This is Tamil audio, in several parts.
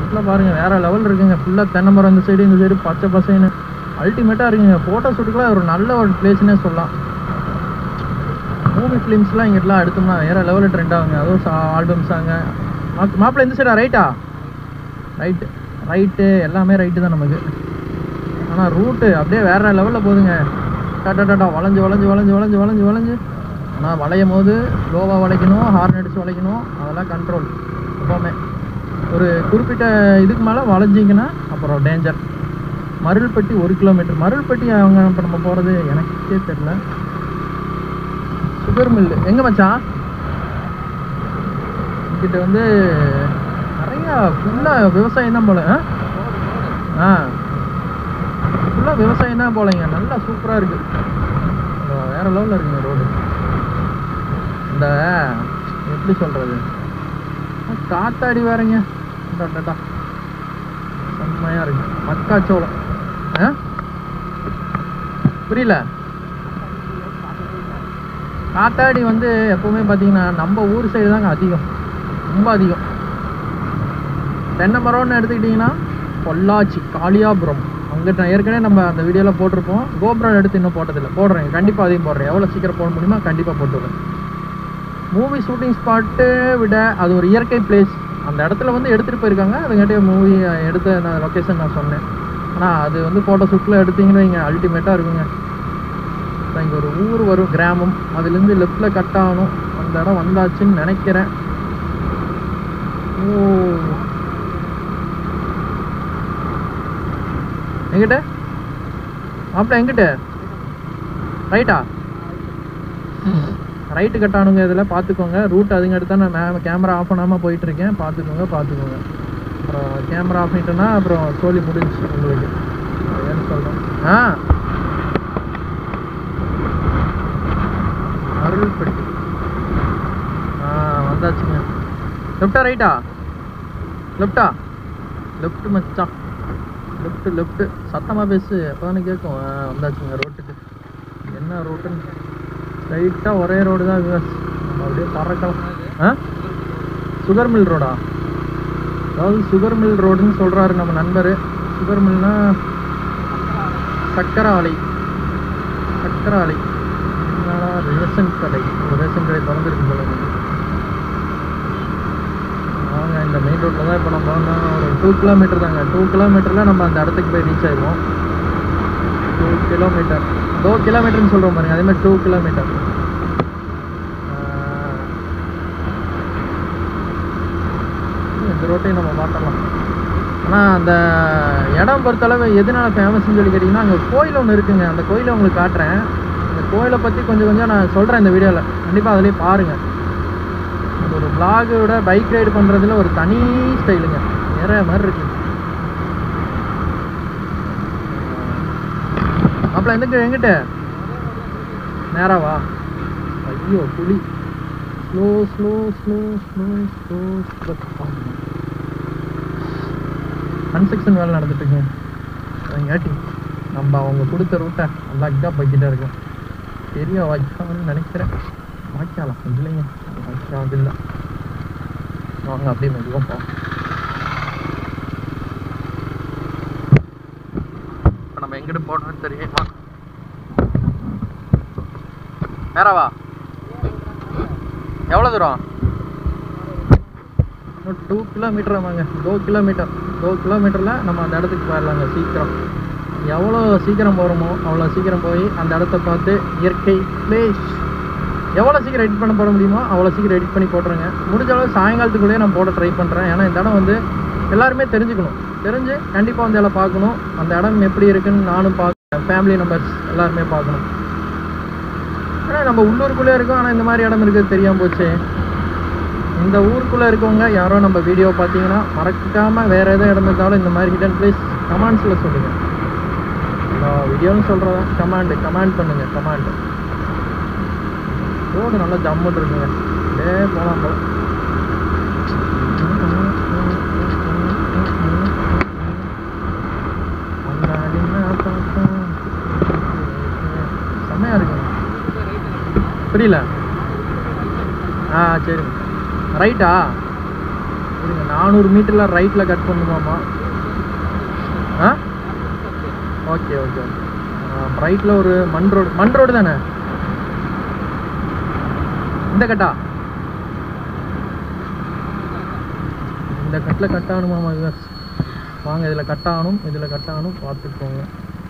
ஃப்ரண்ட்டில் பாருங்கள் வேறு லெவல் இருக்குங்க ஃபுல்லாக தென்னை மரம் இந்த சைடு இந்த சைடு பச்சை பசைன்னு அல்டிமேட்டாக இருக்குங்க ஃபோட்டோ ஷூட்டுக்குலாம் ஒரு நல்ல ஒரு பிளேஸ்னே சொல்லலாம் மூவி ஃபிலிம்ஸ்லாம் இங்கிட்டலாம் எடுத்தோம்னா வேறு லெவலில் ட்ரெண்ட் ஆகுங்க அதுவும் சா ஆல்பம் சாங்க மாப்பிள்ளை இந்த சைடா ரைட்டா ரைட்டு ரைட்டு எல்லாமே ரைட்டு தான் நமக்கு ஆனால் ரூட்டு அப்படியே வேற லெவலில் போகுதுங்க டாட்டா டாட்டா வளைஞ்சு வளைஞ்சு வளைஞ்சு வளைஞ்சு வளைஞ்சு வளைஞ்சு ஆனால் வளையும் போது லோவாக வளைக்கணும் ஹார்ன் அடிச்சு வளைக்கணும் அதெல்லாம் கண்ட்ரோல் எப்போவுமே ஒரு குறிப்பிட்ட இதுக்கு மேலே வளைஞ்சிங்கன்னா அப்புறம் டேஞ்சர் மருள்பட்டி ஒரு கிலோமீட்டர் மருள்பட்டி அவங்க இப்போ நம்ம போகிறது எனக்கே தெரில சுகர் மில்லு எங்கே மச்சான் இங்கிட்ட வந்து நிறையா ஃபுல்லாக விவசாயம் தான் போல ஆ? ஆ ஃபுல்லாக விவசாயம் தான் போலங்க நல்லா சூப்பராக இருக்கு ஆ, வேற லெவலில் இருக்குங்க ரோடு இந்த எப்படி சொல்கிறது காத்தாடி வேறங்க டாட்டா செம்மையாக இருக்கு மக்காச்சோளம் ஆ புரியல காத்தாடி வந்து எப்பவுமே பார்த்தீங்கன்னா நம்ம ஊர் சைடு தாங்க அதிகம் ரொம்ப அதிகம் தென்னை மரம்னு எடுத்துக்கிட்டிங்கன்னா பொள்ளாச்சி காளியாபுரம் அங்கே நான் ஏற்கனவே நம்ம அந்த வீடியோவில் போட்டிருப்போம் கோபுரம் எடுத்து இன்னும் போட்டதில்லை போடுறேன் கண்டிப்பாக அதையும் போடுறேன் எவ்வளோ சீக்கிரம் போட முடியுமோ கண்டிப்பாக போட்டுவிடுறேன் மூவி ஷூட்டிங் ஸ்பாட்டு விட அது ஒரு இயற்கை பிளேஸ் அந்த இடத்துல வந்து எடுத்துகிட்டு போயிருக்காங்க அதுங்காட்டி மூவி எடுத்த நான் லொக்கேஷன் நான் சொன்னேன் ஆனால் அது வந்து ஃபோட்டோ ஷூட்டில் எடுத்தீங்கன்னு வைங்க அல்டிமேட்டாக இருக்குங்க அதான் இங்கே ஒரு ஊர் வரும் கிராமம் அதுலேருந்து லெஃப்டில் கட் ஆகணும் அந்த இடம் வந்தாச்சுன்னு நினைக்கிறேன் ஓ எங்கிட்ட மாப்பிள்ள எங்கிட்ட ரைட்டா ரைட்டு கட்டானுங்க இதில் பார்த்துக்கோங்க ரூட் அதுங்க எடுத்தா நான் மே கேமரா ஆஃப் பண்ணாமல் போயிட்டுருக்கேன் பார்த்துக்கோங்க பார்த்துக்கோங்க அப்புறம் கேமரா ஆஃப் பண்ணிட்டேன்னா அப்புறம் சோலி முடிஞ்சுச்சு உங்களுக்கு ஏன்னு சொல்கிறேன் ஆ அருள்பட்டி ஆ வந்தாச்சுங்க லெஃப்டா ரைட்டா லெஃப்டா லெஃப்ட் மச்சான் லெஃப்ட் லெஃப்ட் சத்தமாக பேசு அப்போ கேட்கும் ஆ, வந்தாச்சுங்க ரோட்டுக்கு என்ன ரோட்டுன்னு ஸ்ட்ரைட்டாக ஒரே ரோடு தான் விவாஸ் நம்ம அப்படியே பறக்கலாம் ஆ சுகர் மில் ரோடா அதாவது சுகர் மில் ரோடுன்னு சொல்கிறாரு நம்ம நண்பர் சுகர் மில்னா சக்கரை ஆலை சக்கரை ஆலை என்னடா ரேஷன் கடை ஒரு ரேஷன் கடை திறந்துருக்கு போல இருக்கு. வாங்க இந்த மெயின் ரோட்டில் தான் இப்போ நம்ம வந்து ஒரு டூ கிலோமீட்டர் தாங்க டூ கிலோமீட்டரில் நம்ம அந்த இடத்துக்கு போய் ரீச் ஆயிடுவோம் டூ கிலோமீட்டர் டூ கிலோமீட்டர்னு சொல்கிறோம் பாருங்க அதே மாதிரி டூ கிலோமீட்டர் இந்த ரோட்டையும் நம்ம மாற்றலாம் ஆனால் அந்த இடம் பொறுத்தளவு எதனால ஃபேமஸ்ன்னு சொல்லி கேட்டிங்கன்னா அங்கே கோயில் ஒன்று இருக்குங்க அந்த கோயிலை உங்களுக்கு காட்டுறேன் அந்த கோயிலை பற்றி கொஞ்சம் கொஞ்சம் நான் சொல்கிறேன் இந்த வீடியோவில் கண்டிப்பாக அதிலே பாருங்கள் அது ஒரு விட பைக் ரைடு பண்ணுறதுல ஒரு தனி ஸ்டைலுங்க வேற மாதிரி இருக்கு அப்பல எதுக்கு எங்கிட்ட நேராவா ஐயோ புலி slow slow slow slow slow construction வேலை நடந்துட்டு இருக்குங்க அதங்காட்டி நம்ம அவங்க கொடுத்த ரூட்டை அழகாக போய்கிட்டே இருக்கோம் பெரிய வாய்க்கான்னு நினைக்கிறேன் வாய்க்காலாம் இல்லைங்க வாய்க்கால் இல்லை வாங்க அப்படியே மெதுவாக போ இப்போ நம்ம எங்கிட்டு போடுறோம்னு தெரியும் வா நேராவா எவ்வளோ தூரம் இன்னும் டூ கிலோமீட்டர் ஆமாங்க டூ கிலோமீட்டர் டூ கிலோமீட்டரில் நம்ம அந்த இடத்துக்கு போயிடலாங்க சீக்கிரம் எவ்வளோ சீக்கிரம் போகிறோமோ அவ்வளோ சீக்கிரம் போய் அந்த இடத்த பார்த்து இயற்கை பிளேஸ் எவ்வளோ சீக்கிரம் எடிட் பண்ண போட முடியுமோ அவ்வளோ சீக்கிரம் எடிட் பண்ணி போட்டுருங்க முடிஞ்ச அளவு சாயங்காலத்துக்குள்ளேயே நான் போட ட்ரை பண்ணுறேன் ஏன்னா இந்த இடம் வந்து எல்லாருமே தெரிஞ்சுக்கணும் தெரிஞ்சு கண்டிப்பாக வந்து எல்லாம் பார்க்கணும் அந்த இடம் எப்படி இருக்குன்னு நானும் பார்க்க ஃபேமிலி மெம்பர்ஸ் எல்லாருமே பார்க்கணும் ஏன்னா நம்ம உள்ளூருக்குள்ளே இருக்கோம் ஆனால் இந்த மாதிரி இடம் இருக்குது தெரியாமல் போச்சு இந்த ஊருக்குள்ளே இருக்கவங்க யாரோ நம்ம வீடியோ பார்த்தீங்கன்னா மறக்காமல் வேறு எதாவது இடம் இருந்தாலும் இந்த மாதிரி ஹிடன் பிளேஸ் கமெண்ட்ஸில் சொல்லுங்கள் எல்லா வீடியோன்னு சொல்கிறதா கமாண்டு கமெண்ட் பண்ணுங்கள் கமாண்டு ரோடு நல்லா ஜம்முன்னு இருக்குங்க அப்படியே போகலாம் போல முன்னாடி நான் பார்த்தேன். செம்மையா இருக்குங்க புரியல ஆ சரி ரைட்டா இருங்க நானூறு மீட்டரில் ரைட்டில் கட் பண்ணுமாமா ஆ ஓகே ஓகே ரைட்டில் ஒரு மண் ரோடு மண் ரோடு தானே இந்த கட்டா இந்த கட்டில் கட் ஆகணுமாமா விவர்ஸ் வாங்க இதில் கட் ஆகணும் இதில் கட் ஆகணும் பார்த்துக்கோங்க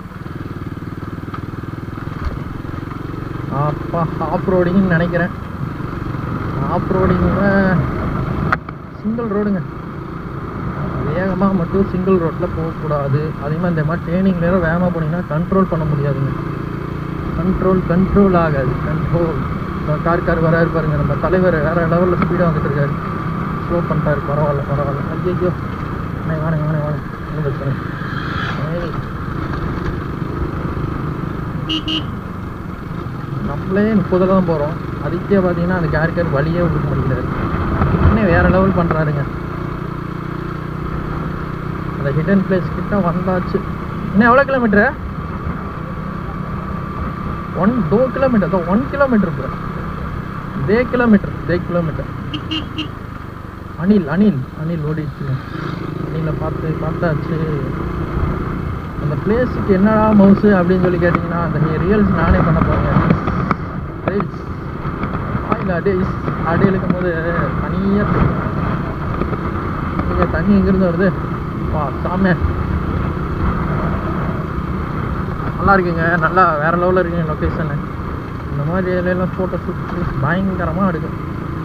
அப்பா ஆஃப் ரோடிங்னு நினைக்கிறேன் ஆஃப் ரோடிங்கில் சிங்கிள் ரோடுங்க வேகமாக மட்டும் சிங்கிள் ரோட்டில் போகக்கூடாது அதே மாதிரி இந்த மாதிரி ட்ரெயினிங் நேரம் வேகமாக போனீங்கன்னா கண்ட்ரோல் பண்ண முடியாதுங்க கண்ட்ரோல் கண்ட்ரோல் ஆகாது கண்ட்ரோல் கார் கார் வராரு பாருங்க நம்ம தலைவர் வேற லெவலில் ஸ்பீடாக வந்துட்டு இருக்காரு ஸ்லோ பண்ணிட்டாரு பரவாயில்ல பரவாயில்ல ஐயோ வாணே வாணே வாணே வாணே ஒன்றும் பிரச்சனை ஏய். நம்மளே முப்பதில் தான் போகிறோம் அதுக்கே பார்த்தீங்கன்னா அந்த கார் கார் வழியே விட்டுக்க மாட்டேங்கிறாரு இன்னும் வேற லெவல் பண்ணுறாருங்க அந்த ஹிடன் பிளேஸ் கிட்ட வந்தாச்சு இன்னும் எவ்வளோ கிலோமீட்டரு ஒன் டோ கிலோமீட்டர் தான் ஒன் கிலோமீட்டர் ப்ரோ இதே கிலோமீட்டர் இதே கிலோமீட்டர் அனில் அனில் அனில் ஓடிச்சு அனிலை பார்த்து பார்த்தாச்சு அந்த பிளேஸுக்கு என்னடா மவுஸு அப்படின்னு சொல்லி கேட்டிங்கன்னா அந்த ரியல்ஸ் நானே பண்ண போகிறேன் ரீல்ஸ் ஆயில் அடே அடே இழுக்கும் போது தனியாக இங்கே தண்ணி எங்கேருந்து வருது வா சாமே நல்லா இருக்குங்க நல்லா வேற லெவலில் இருக்குங்க லொக்கேஷனு இந்த மாதிரி ஏரியாலாம் ஃபோட்டோ ஷூட் பயங்கரமாக எடுக்கும்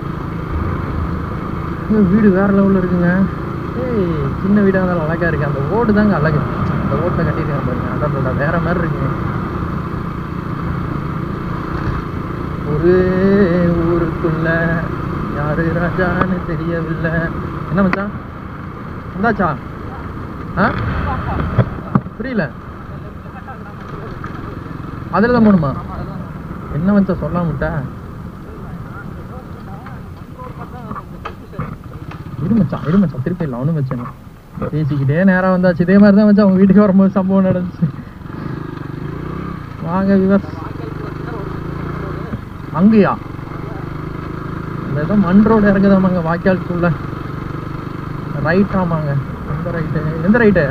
இங்க வீடு வேற லெவலில் இருக்குங்க ஏய் சின்ன வீடாக இருந்தாலும் அழகா இருக்கு அந்த ஓடு தாங்க அழகு அந்த ஓட்டை கட்டியிருக்காங்க பாருங்க அதான் வேற மாதிரி இருக்குங்க ஒரு ஊருக்குள்ள யாரு ராஜான்னு தெரியவில்லை என்ன மச்சான் வந்தாச்சா ஆ புரியல அதில் தான் போகணுமா என்ன மச்சான் சொல்லாமட்டா இரு மச்சான் இரு மச்சான் திருப்பி இல்லை ஒன்றும் பிரச்சனை இல்லை. பேசிக்கிட்டே நேரம் வந்தாச்சு இதே மாதிரி தான் மச்சான் உங்க வீட்டுக்கு வரும்போது சம்பவம் நடந்துச்சு வாங்க விவஸ் அங்கேயா இந்த ஏதோ மண் ரோடு இறங்குதாமாங்க வாய்க்காலுக்குள்ள ரைட் ஆமாங்க எந்த ரைட்டு எந்த ரைட்டு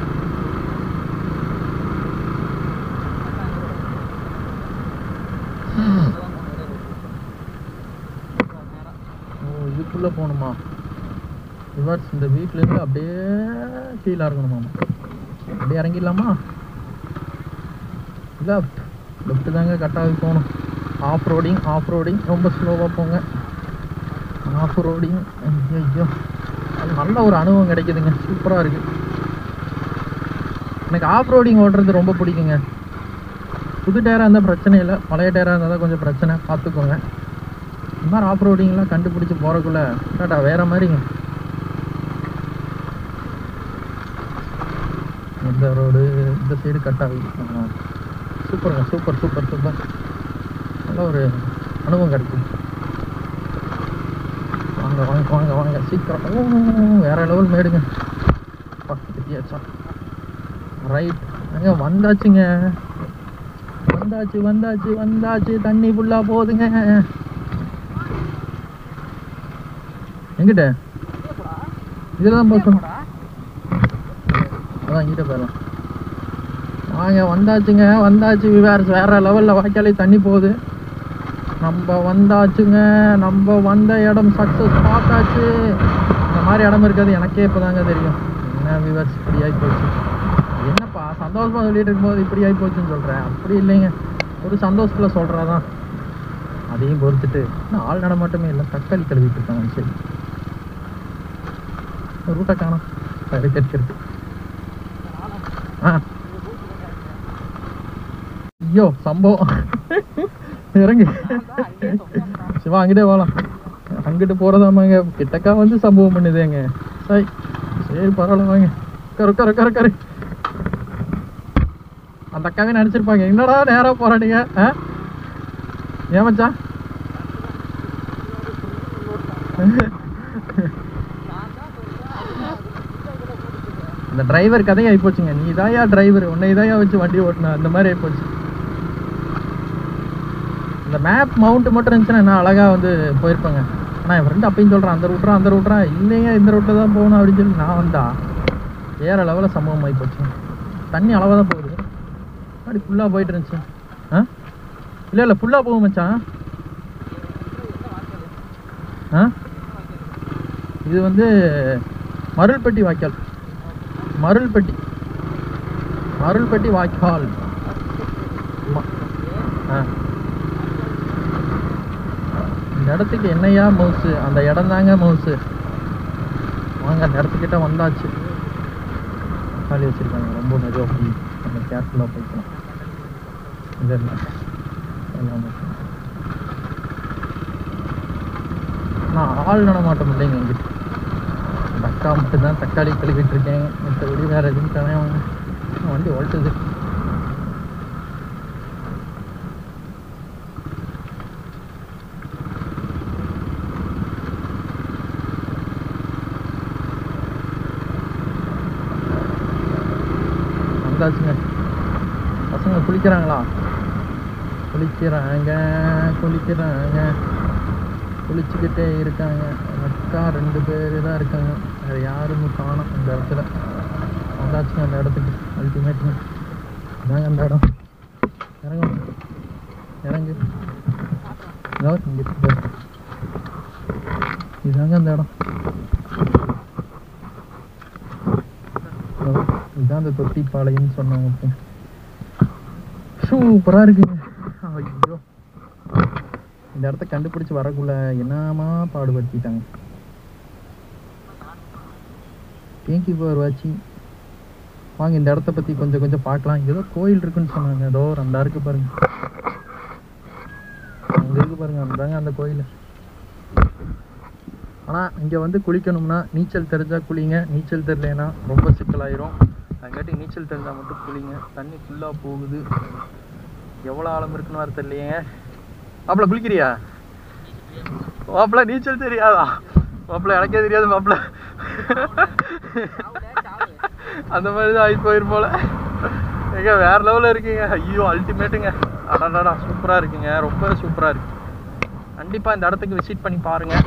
ஓ இதுக்குள்ள போகணுமா ரிவர்ஸ் இந்த வீட்ல இருந்து அப்படியே கீழே இறங்கணுமாமா அப்படியே இறங்கிடலாமா லெஃப்ட் லெஃப்ட் தாங்க கட்டாக போகணும் ஆஃப் ரோடிங் ஆஃப் ரோடிங் ரொம்ப ஸ்லோவாக போங்க ஆஃப் ரோடிங் ஐயோ அது நல்ல ஒரு அனுபவம் கிடைக்குதுங்க சூப்பராக இருக்கு எனக்கு ஆஃப் ரோடிங் ஓட்டுறது ரொம்ப பிடிக்குங்க புது டயராக இருந்தால் பிரச்சனை இல்லை பழைய டயராக இருந்தால் தான் கொஞ்சம் பிரச்சனை பார்த்துக்கோங்க இந்த மாதிரி ஆஃப் ரோடிங்லாம் கண்டுபிடிச்சி போகிறக்குள்ள டாட்டா வேற மாதிரிங்க இந்த ரோடு இந்த சைடு கட் ஆகுது ஆ. சூப்பருங்க சூப்பர் சூப்பர் சூப்பர் நல்ல ஒரு அனுபவம் கிடைக்கும் வாங்க வாங்க வாங்க வாங்க சீக்கிரம் ஓ, வேற லெவல் மேடுங்க பத்தியாச்சா ரைட் அங்க வந்தாச்சுங்க வந்தாச்சு வந்தாச்சு வந்தாச்சு தண்ணி ஃபுல்லா போகுதுங்க எங்கிட்ட இதில் தான் போக அதான் இங்கிட்ட போயிடலாம் வாங்க வந்தாச்சுங்க வந்தாச்சு வேற வேற லெவலில் வாய்க்காலே தண்ணி போகுது நம்ம வந்தாச்சுங்க நம்ம வந்த இடம் சக்ஸஸ் பார்த்தாச்சு இந்த மாதிரி இடம் இருக்காது எனக்கே இப்போதாங்க தெரியும் என்ன விவர்ஸ் இப்படி ஆகி போச்சு என்னப்பா சந்தோஷமா சொல்லிட்டு இருக்கும்போது இப்படி ஆகி போச்சுன்னு சொல்கிறேன் அப்படி இல்லைங்க ஒரு சந்தோஷத்தில் சொல்கிறதான் அதையும் பொறுத்துட்டு இன்னும் ஆள் நடமாட்டமே இல்லை தக்காளி கழுவிட்டு இருக்காங்க சரி ரூட்டை காணும் கிடைக்கிறது ஆ ஐயோ சம்பவம் இறங்கு சிவா அங்கிட்டே போகலாம் அங்கிட்டு போறதாமாங்க கிட்டக்கா வந்து சம்பவம் பண்ணுதேங்க சரி சரி பரவாயில்ல வாங்க உட்காரு உட்காரு உட்காரு உட்காரு அந்த அக்காவே நினைச்சிருப்பாங்க என்னடா நேரா போறானுங்க ஆ ஏன் மச்சான் அந்த டிரைவர் கதையை ஆயிப்போச்சுங்க நீ இதாயா டிரைவர் உன்னை இதாயா வச்சு வண்டி ஓட்டணும் அந்த மாதிரி ஆயிப்போச்சு இந்த மேப் மவுண்ட் மட்டும் இருந்துச்சுன்னா நான் அழகா வந்து போயிருப்பேங்க ஆனால் என் ஃப்ரெண்டு அப்பயும் சொல்கிறான் அந்த ரூட்ரா அந்த ரூட்ரா இல்லைங்க இந்த ரூட்டில் தான் போகணும் அப்படின்னு சொல்லி நான் வந்தா வேற லெவலில் சம்பவம் ஆகி போச்சு தண்ணி அளவாக தான் போகுது அப்படி ஃபுல்லாக போயிட்டு இருந்துச்சு ஆ இல்லை இல்லை ஃபுல்லாக போகும் மச்சான் ஆ இது வந்து மருள்பட்டி வாய்க்கால் மருள்பட்டி மருள்பட்டி வாய்க்கால் ஆமா. ஆ இந்த இடத்துக்கு என்னையா மவுசு அந்த இடம் தாங்க மவுசு வாங்க அந்த இடத்துக்கிட்ட வந்தாச்சு காலி வச்சிருக்காங்க ரொம்ப மெதுவாக போய் நம்ம கேர்ஃபுல்லாக போய்க்கலாம் இல்லை இல்லை எல்லாம் okay. நான் ஆள் நடமாட்டம் இல்லைங்க இங்கிட்டு அந்த அக்கா மட்டும் தான் தக்காளி கழுவிட்டு இருக்கேன் மற்றபடி வேற எதுவும் கிடையாது வண்டி ஓட்டுது வந்தாச்சுங்க பசங்க குளிக்கிறாங்களா குளிக்கிறாங்க குளிக்கிறாங்க குளிச்சுக்கிட்டே இருக்காங்க அக்கா ரெண்டு பேர் தான் இருக்காங்க வேறு யாருமே காணோம் அந்த இடத்துல வந்தாச்சுங்க அந்த இடத்துக்கு அல்டிமேட்டுங்க இதாங்க அந்த இடம் இறங்க இறங்கு இதோ இங்க இருக்கு பாரு. இதாங்க அந்த இடம் இதோ, இதான் அந்த தொட்டிப்பாளையம்னு சொன்னாங்க இப்போ சூப்பராக இருக்குங்க ஐயோ இந்த இடத்த கண்டுபிடிச்சு வரக்குள்ள என்னமா பாடுபடுத்திட்டாங்க தேங்க்யூ ஃபார் வாட்சிங் வாங்க இந்த இடத்த பற்றி கொஞ்சம் கொஞ்சம் பார்க்கலாம் ஏதோ கோயில் இருக்குன்னு சொன்னாங்க ஏதோ ரெண்டா இருக்கு பாருங்க அங்கே இருக்கு பாருங்க அந்தாங்க அந்த கோயில் ஆனால் இங்கே வந்து குளிக்கணும்னா நீச்சல் தெரிஞ்சா குளிங்க நீச்சல் தெரியலனா ரொம்ப சிக்கலாயிரும் அதுக்காட்டி நீச்சல் தெரிஞ்சால் மட்டும் குளிங்க தண்ணி ஃபுல்லாக போகுது எவ்வளோ ஆழம் இருக்குன்னு வர தெரியலையே மாப்பிள்ள குளிக்கிறியா மாப்பிள்ள நீச்சல் தெரியாதா மாப்பிள்ள எனக்கே தெரியாது மாப்பிள்ள அந்த மாதிரி தான் ஆகி போயிரும் போல ஏங்க வேற லெவலில் இருக்கீங்க ஐயோ அல்டிமேட்டுங்க அடடா சூப்பராக இருக்குங்க ரொம்ப சூப்பராக இருக்கு கண்டிப்பாக இந்த இடத்துக்கு விசிட் பண்ணி பாருங்க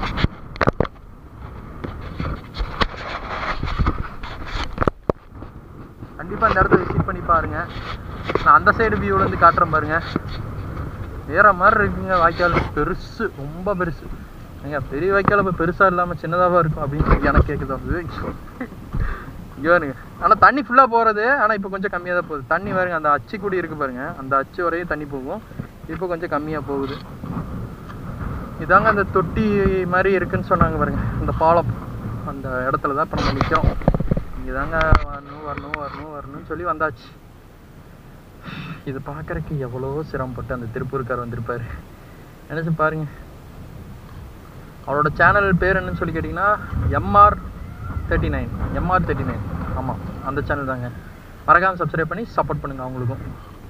கண்டிப்பாக இந்த இடத்த விசிட் பண்ணி பாருங்க நான் அந்த சைடு வியூலேருந்து காட்டுறேன் பாருங்க வேற மாதிரி இருக்குங்க வாய்க்கால் பெருசு ரொம்ப பெருசு ஏங்க பெரிய வாய்க்கால் இப்போ பெருசாக இல்லாமல் சின்னதாவா இருக்கும் அப்படின்னு சொல்லி எனக்கு கேட்குது இங்கே பாருங்க ஆனால் தண்ணி ஃபுல்லாக போகிறது ஆனால் இப்போ கொஞ்சம் கம்மியாக தான் போகுது தண்ணி பாருங்க அந்த அச்சு கூடி இருக்கு பாருங்க அந்த அச்சு வரையும் தண்ணி போகும் இப்போ கொஞ்சம் கம்மியாக போகுது இதாங்க அந்த தொட்டி மாதிரி இருக்குன்னு சொன்னாங்க பாருங்க இந்த பாலம் அந்த இடத்துல தான் இப்போ நம்ம நிற்கிறோம் இங்கே தாங்க வரணும் வரணும் வரணும் வரணும்னு சொல்லி வந்தாச்சு இது பார்க்கறக்கு எவ்வளோ சிரமப்பட்டு அந்த திருப்பூர்கார் வந்திருப்பாரு நினச்சி பாருங்க அவரோட சேனல் பேர் என்னன்னு சொல்லி கேட்டிங்கன்னா MR thirty nine MR thirty nine ஆமாம் அந்த சேனல் தாங்க மறக்காமல் சப்ஸ்கிரைப் பண்ணி சப்போர்ட் பண்ணுங்க அவங்களுக்கும்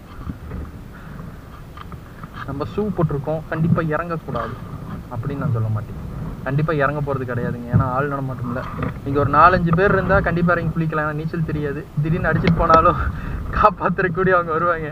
நம்ம ஷூ போட்டிருக்கோம் கண்டிப்பாக இறங்கக்கூடாது அப்படின்னு நான் சொல்ல மாட்டேன் கண்டிப்பாக இறங்க போகிறது கிடையாதுங்க ஏன்னா ஆள் நடமாட்டம் இல்லை நீங்கள் ஒரு நாலஞ்சு பேர் இருந்தால் கண்டிப்பாக இறங்கி குளிக்கலாம் ஏன்னா நீச்சல் தெரியாது திடீர்னு அடிச்சிட்டு போனாலும் காப்பாற்றுறக்கூடிய அவங்க வருவாங்க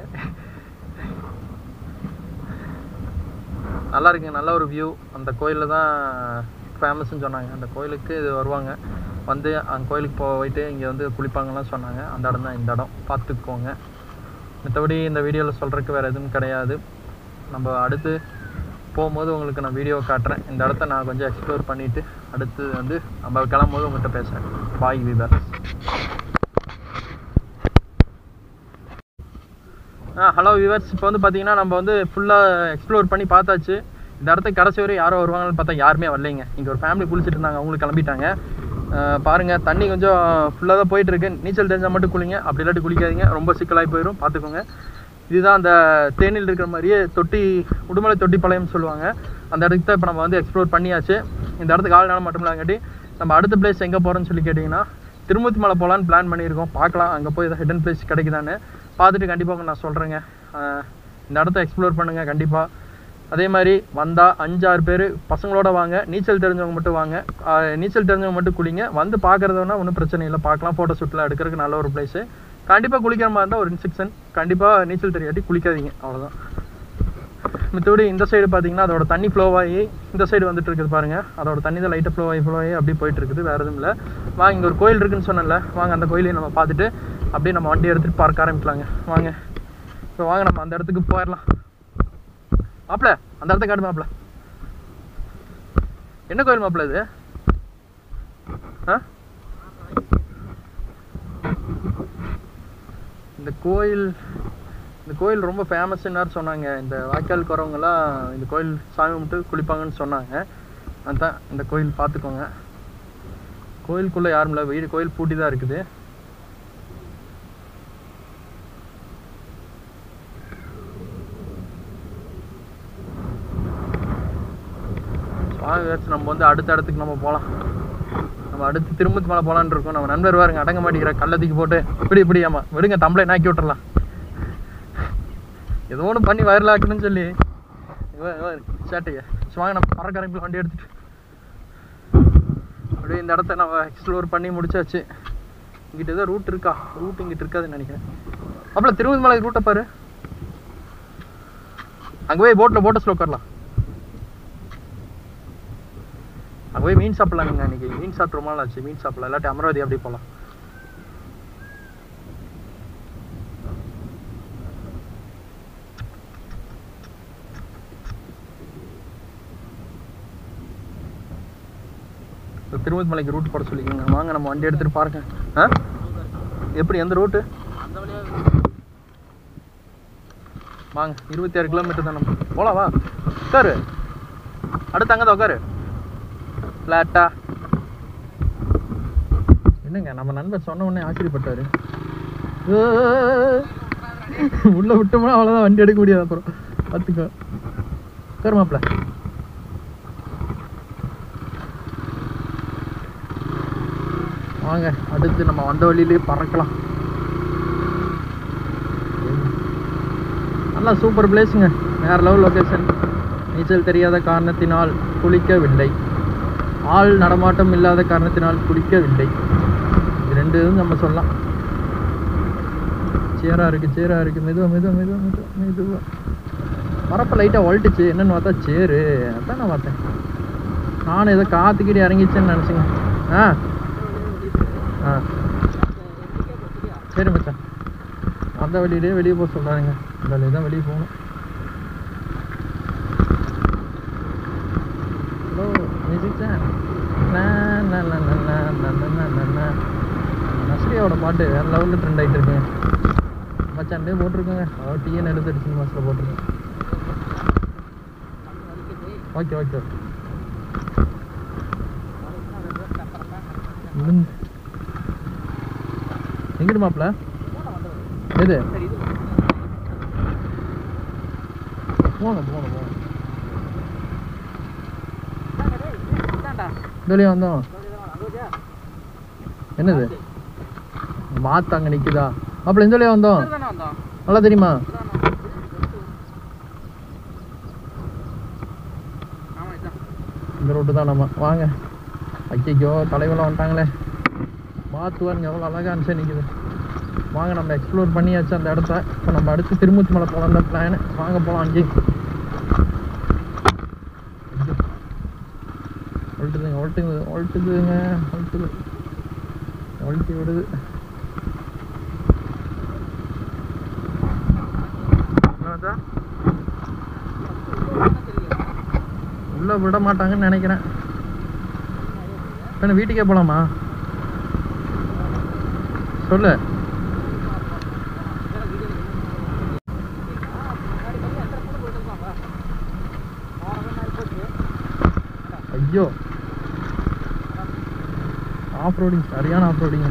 நல்லா இருக்குங்க நல்ல ஒரு வியூ அந்த கோயிலில் தான் ஃபேமஸ்ன்னு சொன்னாங்க அந்த கோயிலுக்கு இது வருவாங்க வந்து அந்த கோயிலுக்கு போயிட்டு இங்கே வந்து குளிப்பாங்கலாம் சொன்னாங்க அந்த இடம் தான் இந்த இடம் பார்த்துக்கோங்க மற்றபடி இந்த வீடியோவில் சொல்கிறதுக்கு வேறு எதுவும் கிடையாது நம்ம அடுத்து போகும்போது உங்களுக்கு நான் வீடியோ காட்டுறேன் இந்த இடத்த நான் கொஞ்சம் எக்ஸ்ப்ளோர் பண்ணிவிட்டு அடுத்து வந்து நம்ம கிளம்பும்போது உங்கள்கிட்ட பேசுகிறேன் பாய் வீவர் ஆ ஹலோ விவர்ஸ் இப்போ வந்து பார்த்தீங்கன்னா நம்ம வந்து ஃபுல்லாக எக்ஸ்ப்ளோர் பண்ணி பார்த்தாச்சு இந்த இடத்துக்கு கடைசி வரை யாரோ வருவாங்கன்னு பார்த்தா யாருமே வரலைங்க இங்கே ஒரு ஃபேமிலி குளிச்சுட்டு இருந்தாங்க அவங்களும் கிளம்பிட்டாங்க ஆ, பாருங்க தண்ணி கொஞ்சம் ஃபுல்லாக தான் போயிட்டு இருக்கு நீச்சல் தெரிஞ்சால் மட்டும் குளிங்க அப்படி இல்லாட்டி குளிக்காதீங்க ரொம்ப சிக்கலாகி போயிடும் பார்த்துக்கோங்க இதுதான் அந்த தேனியில் இருக்கிற மாதிரியே தொட்டி உடுமலை தொட்டி பாளையம்னு சொல்லுவாங்க அந்த இடத்துக்கு தான் இப்போ நம்ம வந்து எக்ஸ்ப்ளோர் பண்ணியாச்சு இந்த இடத்துக்கு ஆள் நேரம் மட்டும் இல்லாங்காட்டி நம்ம அடுத்த பிளேஸ் எங்கே போகிறோம்னு சொல்லி கேட்டிங்கன்னா திருமூர்த்தி மலை போகலான்னு பிளான் பண்ணியிருக்கோம் பார்க்கலாம் அங்கே போய் ஏதாவது ஹிடன் பிளேஸ் கிடைக்குதான்னு பார்த்துட்டு கண்டிப்பாக நான் சொல்கிறேங்க இந்த இடத்த எக்ஸ்ப்ளோர் பண்ணுங்கள் கண்டிப்பாக அதே மாதிரி வந்தால் அஞ்சாறு பேர் பசங்களோட வாங்க நீச்சல் தெரிஞ்சவங்க மட்டும் வாங்க ஆஹ் நீச்சல் தெரிஞ்சவங்க மட்டும் குளிங்க வந்து பார்க்குறதுனா ஒன்றும் பிரச்சனை இல்லை பார்க்கலாம் ஃபோட்டோ ஷூட்லாம் எடுக்கிறதுக்கு நல்ல ஒரு பிளேஸு கண்டிப்பாக குளிக்கிற மாதிரி இருந்தால் ஒரு இன்ஸ்ட்ரக்ஷன் கண்டிப்பாக நீச்சல் தெரியாட்டி குளிக்காதீங்க அவ்வளோதான் மித்தபடி இந்த சைடு பார்த்தீங்கன்னா அதோட தண்ணி ஃப்ளோ ஆகி இந்த சைடு வந்துட்டு இருக்குது பாருங்க அதோட தண்ணி தான் லைட்டாக ஃப்ளோ ஆகி ஃப்ளோ ஆகி அப்படியே போயிட்டு இருக்குது வேறு எதுவும் இல்லை வாங்க இங்கே ஒரு கோயில் இருக்குன்னு சொன்னேன்ல வாங்க அந்த கோயிலையும் நம்ம பார்த்துட்டு அப்படியே நம்ம வண்டி எடுத்துகிட்டு பார்க்க ஆரம்பிக்கலாங்க வாங்க இப்போ வாங்க நம்ம அந்த இடத்துக்கு போயிடலாம் மாப்பிள அந்த இடத்த காட்டு மாப்பிள என்ன கோயில் மாப்பிள இது ஆ இந்த கோயில் இந்த கோயில் ரொம்ப ஃபேமஸ்ன்னு சொன்னாங்க இந்த வாய்க்கால் குறவங்கலாம் இந்த கோயில் சாமி கும்பிட்டு குளிப்பாங்கன்னு சொன்னாங்க அதான் இந்த கோயில் பார்த்துக்கோங்க கோயிலுக்குள்ளே யாரும் இல்லை வீடு கோயில் பூட்டி தான் இருக்குது வாங்க guys, நம்ம வந்து அடுத்த இடத்துக்கு நம்ம போகலாம் நம்ம அடுத்து திரும்பத்து மேலே போகலான்னு இருக்கோம் நம்ம நண்பர் பாருங்க அடங்க மாட்டேங்கிற கள்ளத்துக்கு போட்டு இப்படி இப்படி ஆமா விடுங்க தம்பளை நாக்கி விட்டுறலாம் ஏதோ ஒன்று பண்ணி வைரல் ஆக்கணும்னு சொல்லி சேட்டைங்க சரி, வாங்க நம்ம பறக்கரைப்பில் வண்டி எடுத்துட்டு அப்படியே இந்த இடத்த நம்ம எக்ஸ்ப்ளோர் பண்ணி முடிச்சாச்சு இங்கிட்ட ஏதோ ரூட் இருக்கா ரூட் இங்கிட்ட இருக்காதுன்னு நினைக்கிறேன் அப்புறம் திருவண்ணாமலை ரூட்டை பாரு அங்கே போய் போட்டில் போட்டஸில் உட்காரலாம் அங்கே போய் மீன் சாப்பிடலாங்க இன்னைக்கு மீன் சாப்பிட்டு ரொம்ப நாள் ஆச்சு மீன் சாப்பிடலாம் இல்லாட்டி அமராவதி அப்படி போகலாம் இப்போ திருவண்ணாமலைக்கு ரூட் போட சொல்லிக்கோங்க வாங்க நம்ம வண்டி எடுத்துகிட்டு பாருங்க ஆ எப்படி எந்த ரூட்டு வாங்க இருபத்தி ஆறு கிலோமீட்டர் தான் நம்ம போலாம் வா உட்காரு அடுத்து அங்கே தான் உட்காரு ஃப்ளாட்டா என்னங்க நம்ம நண்பர் சொன்ன உடனே ஆச்சரியப்பட்டாரு உள்ள விட்டோம்னா அவ்வளோதான் வண்டி எடுக்க முடியாது அப்புறம் பார்த்துக்கோ உட்காரு மாப்பிள்ள வாங்க அடுத்து நம்ம வந்த வழியிலே பறக்கலாம் நல்லா சூப்பர் பிளேஸுங்க வேற லெவல் லொகேஷன் நீச்சல் தெரியாத காரணத்தினால் குளிக்கவில்லை ஆள் நடமாட்டம் இல்லாத காரணத்தினால் குளிக்கவில்லை இது ரெண்டு இதுவும் நம்ம சொல்லலாம் சேரா இருக்கு சேரா இருக்கு மெதுவா மெதுவா மெதுவா மெதுவா மெதுவா வரப்ப லைட்டாக ஒழட்டுச்சு என்னன்னு பார்த்தா சேரு அதான் நான் பார்த்தேன் நானும் ஏதோ காத்துக்கிட்டு இறங்கிச்சேன்னு நினச்சேங்க ஆ ஆ சரி மச்சான் அந்த வழியிலே வெளியே போக சொல்கிறாங்க அந்த வழியே தான் வெளியே போகணும் ஹலோ மியூசிக் சார் நஸ்ரியாவோட பாட்டு வேறு லெவலில் ட்ரெண்ட் ஆகிட்டு இருக்குங்க மச்சான்டே போட்டிருக்கோங்க அதாவது டிஎன் எழுபத்தெட்டு சினிமாஸில் போட்டிருக்கேன் ஓகே ஓகே ஓகே முடிஞ்சு எங்கிட்டு மாப்பிள எது போங்க போங்க போங்க வெளியே வந்தோம் என்னது மாத்து அங்க நிக்குதா மாப்பிள இந்த வழியா வந்தோம் நல்லா தெரியுமா இந்த ரோட்டு தான் நம்ம வாங்க ஐயோ தலைவெல்லாம் வந்துட்டாங்களே மாத்துவாருங்க எவ்வளோ அழகா இருந்துச்சு நிற்குது வாங்க நம்ம எக்ஸ்ப்ளோர் பண்ணியாச்சு அந்த இடத்த இப்போ நம்ம அடுத்து திருமூச்சி மலை போகலாம் தான் பிளான் வாங்க போகலாம் அங்கே ஒழுட்டுதுங்க ஒழுட்டுது ஒழுட்டுதுங்க ஒழுட்டுது ஒழுட்டி விடுது என்னதா? உள்ள விட மாட்டாங்கன்னு நினைக்கிறேன் இப்போ என்ன வீட்டுக்கே போலாமா சொல்லு ஐயோ ஆஃப் ரோடிங் சரியான ஆஃப் ரோடிங்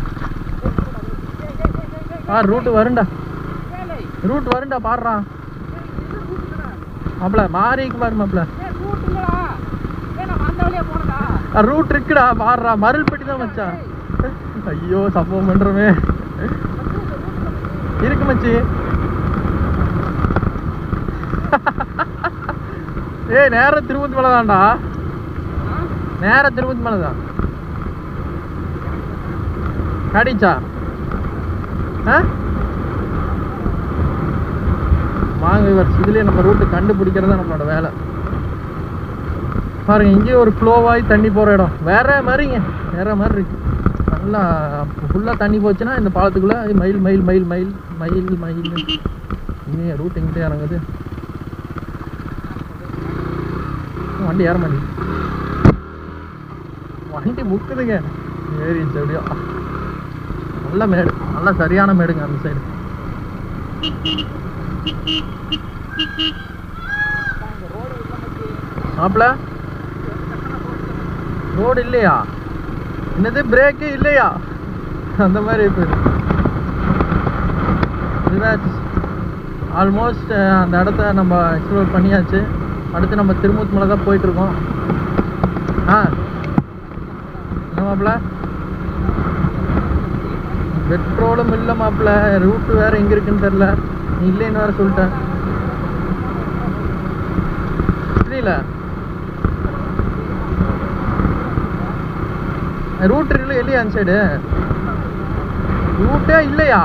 ஆ ரூட் வருண்டா ரூட் வருண்டா பாடுறா மாப்பிள மாறிக்கு பாரு மாப்பிள ரூட் இருக்குடா பாடுறா மருள்பட்டி தான் மச்சான் ஐயோ சம்பவம் பண்றமே இருக்கு மச்சி ஏய் நேரா திருப்பதி மலை தான்டா நேரா திருப்பதி மலை தான் காடிச்சா ஆ வாங்க விவர்ஸ் இதுலேயே நம்ம ரூட்டு கண்டுபிடிக்கிறது தான் நம்மளோட வேலை பாருங்க இங்கேயே ஒரு ஃப்ளோவாகி தண்ணி போகிற இடம் வேற மாதிரிங்க வேற மாதிரி இருக்கு நல்லா ஃபுல்லாக தண்ணி போச்சுன்னா இந்த பாலத்துக்குள்ளே மயில் மயில் மயில் மயில் மயில் மயில் இங்கே ரூட் எங்கிட்ட இறங்குது வண்டி ஏற மாட்டேங்குது வண்டி முக்குதுங்க ஏறிச்சு எப்படியோ நல்ல மேடு நல்ல சரியான மேடுங்க அந்த சைடு மாப்பிள ரோடு இல்லையா என்னது பிரேக்கு இல்லையா அந்த மாதிரி போயிடும் ஆல்மோஸ்ட் அந்த இடத்த நம்ம எக்ஸ்ப்ளோர் பண்ணியாச்சு அடுத்து நம்ம திருமூத்து மலை தான் போயிட்டுருக்கோம் ஆ என்ன மாப்பிள பெட்ரோலும் இல்லை மாப்பிள ரூட்டு வேற எங்க இருக்குன்னு தெரியல நீ இல்லைன்னு வேற சொல்லிட்டேன் புரியல ரூட் இல்லை இல்லையா அந்த சைடு ரூட்டே இல்லையா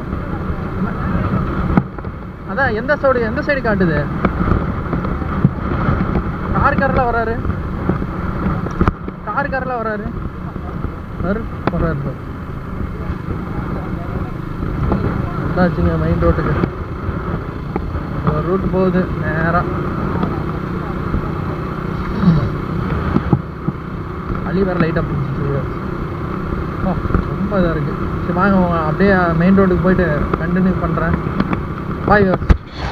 அதான் எந்த சைடு எந்த சைடு காட்டுது கார் காரில் வராரு கார் காரில் வராரு வரு வராரு பாரு. வந்தாச்சுங்க மெயின் ரோட்டுக்கு ஒரு ரூட் போகுது நேரா வழி வேற லைட்டாக பிடிச்சிச்சு ஓ ரொம்ப இதாக இருக்குது சரி வாங்க உங்க அப்படியே மெயின் ரோட்டுக்கு போயிட்டு கண்டினியூ பண்ணுறேன் பாய் விவர்ஸ்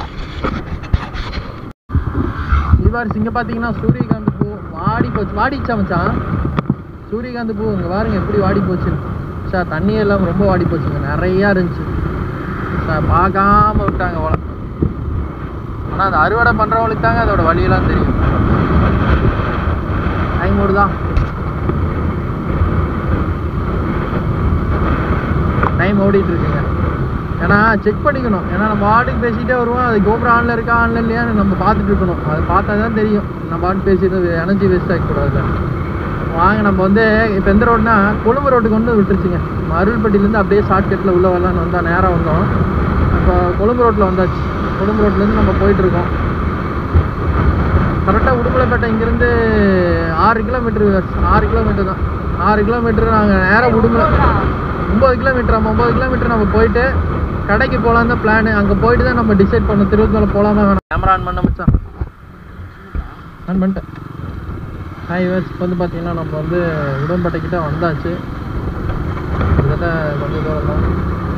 இவார்ஸ் இங்கே பார்த்தீங்கன்னா சூரியகாந்த் பூ வாடி போச்சு வாடிச்சா மச்சான் சூரியகாந்த் பூ இங்கே பாருங்க எப்படி வாடி போச்சு சார் தண்ணி எல்லாம் ரொம்ப வாடி போச்சுங்க நிறையா இருந்துச்சு சார் பார்க்காம விட்டாங்க போல ஆனால் அந்த அறுவடை பண்ணுறவங்களுக்கு தாங்க அதோட வழியெல்லாம் தெரியும் டைம் ஓடுதான் டைம் ஓடிட்டு இருக்குங்க ஏன்னா செக் பண்ணிக்கணும் ஏன்னா நம்ம பாட்டுக்கு பேசிகிட்டே வருவோம் அது கோபுரம் ஆன்ல இருக்கா ஆன்ல இல்லையான்னு நம்ம பார்த்துட்டு இருக்கணும் அது பார்த்தா தான் தெரியும் நம்ம பாட்டு பேசிட்டு எனர்ஜி வேஸ்ட் ஆகிக்கூடாது வாங்க நம்ம வந்து இப்போ எந்த ரோடுனா கொழும்பு ரோட்டுக்கு வந்து விட்டுருச்சுங்க நம்ம அருள்பட்டியிலேருந்து அப்படியே ஷார்ட்கட்டில் உள்ளே வரலான்னு வந்தால் நேராக வந்தோம் இப்போ கொழும்பு ரோட்டில் வந்தாச்சு கொழும்பு ரோட்லேருந்து நம்ம போயிட்டுருக்கோம் கரெக்டாக உடுமலைப்பேட்டை இங்கேருந்து ஆறு கிலோமீட்டர் ஆறு கிலோமீட்டர் தான் ஆறு கிலோமீட்டர் நாங்கள் நேராக உடுமலை ஒம்பது கிலோமீட்டர் ஆமாம் ஒம்பது கிலோமீட்டர் நம்ம போயிட்டு கடைக்கு போகலான் தான் பிளான் அங்கே போயிட்டு தான் நம்ம டிசைட் பண்ணோம் திருவத்தூர்ல போகலாமா வேணாம் கேமரா ஆன் பண்ண மச்சான் ஆன் பண்ணிட்டேன் ஹாய் வேர்ஸ் இப்போ வந்து பார்த்தீங்கன்னா நம்ம வந்து உடம்பட்டை கிட்ட வந்தாச்சு கிட்டத்தட்ட கொஞ்சம் தூரம் தான்